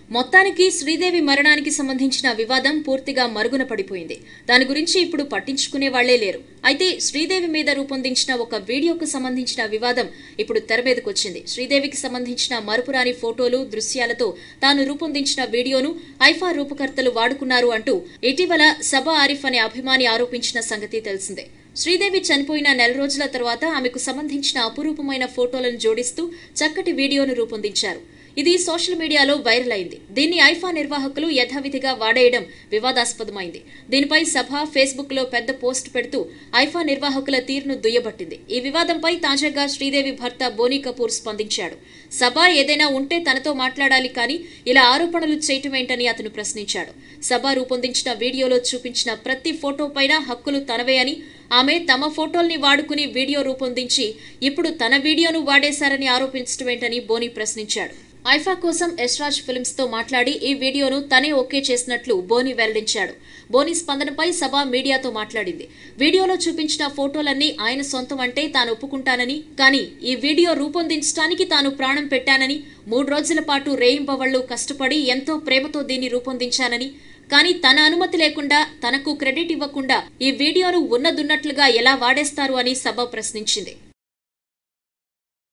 మొత్తానికి శ్రీదేవి మరణానికి సంబంధించిన వివాదం పూర్తిగా మరుగున పడిపోయింది దాని గురించి ఇప్పుడు పట్టించుకునే వాళ్లే లేరు అయితే శ్రీదేవి మీద రూపొందించిన ఒక వీడియోకు సంబంధించిన వివాదం ఇప్పుడు తెర మీదకొచ్చింది శ్రీదేవికి సంబంధించిన మరుపురాని ఫోటోలు దృశ్యాలతో తాను రూపొందించిన వీడియోను ఐఫా రూపకర్తలు వాడుకున్నారు అంటూ ఇటీవల సబా ఆరిఫ్ అనే అభిమాని ఆరోపించిన సంగతి తెలిసిందే శ్రీదేవి చనిపోయిన నెల రోజుల తర్వాత ఆమెకు సంబంధించిన అపురూపమైన ఫోటోలను జోడిస్తూ చక్కటి వీడియోను రూపొందించారు ఇది సోషల్ మీడియాలో వైరల్ అయింది దీన్ని ఐఫా నిర్వాహకులు యథావిధిగా వాడేయడం వివాదాస్పదమైంది దీనిపై సభ ఫేస్బుక్ లో పెద్ద పోస్ట్ పెడుతూ ఐఫా నిర్వాహకుల తీరును దుయ్యబట్టింది ఈ వివాదంపై తాజాగా శ్రీదేవి భర్త బోనీ కపూర్ స్పందించాడు సభ ఏదైనా ఉంటే తనతో మాట్లాడాలి కానీ ఇలా ఆరోపణలు చేయటం ఏంటని అతను ప్రశ్నించాడు సభ రూపొందించిన వీడియోలో చూపించిన ప్రతి ఫోటో పైన హక్కులు తనవే అని ఆమె తమ ఫోటోల్ని వాడుకుని వీడియో రూపొందించి ఇప్పుడు తన వీడియోను వాడేశారని ఆరోపించడం ఏంటని బోని ప్రశ్నించాడు ఐఫా కోసం యశ్రాజ్ ఫిల్మ్స్ తో మాట్లాడి ఈ వీడియోను తనే ఓకే చేసినట్లు బోని వెల్లడించాడు బోని స్పందనపై సభ మీడియాతో మాట్లాడింది వీడియోలో చూపించిన ఫోటోలన్నీ ఆయన సొంతం అంటే తాను ఒప్పుకుంటానని కానీ ఈ వీడియో రూపొందించడానికి తాను ప్రాణం పెట్టానని మూడు రోజుల పాటు రేయింబవళ్లు కష్టపడి ఎంతో ప్రేమతో దీన్ని రూపొందించానని కానీ తన అనుమతి లేకుండా తనకు క్రెడిట్ ఇవ్వకుండా ఈ వీడియోను ఉన్నదున్నట్లుగా ఎలా వాడేస్తారు అని సభ ప్రశ్నించింది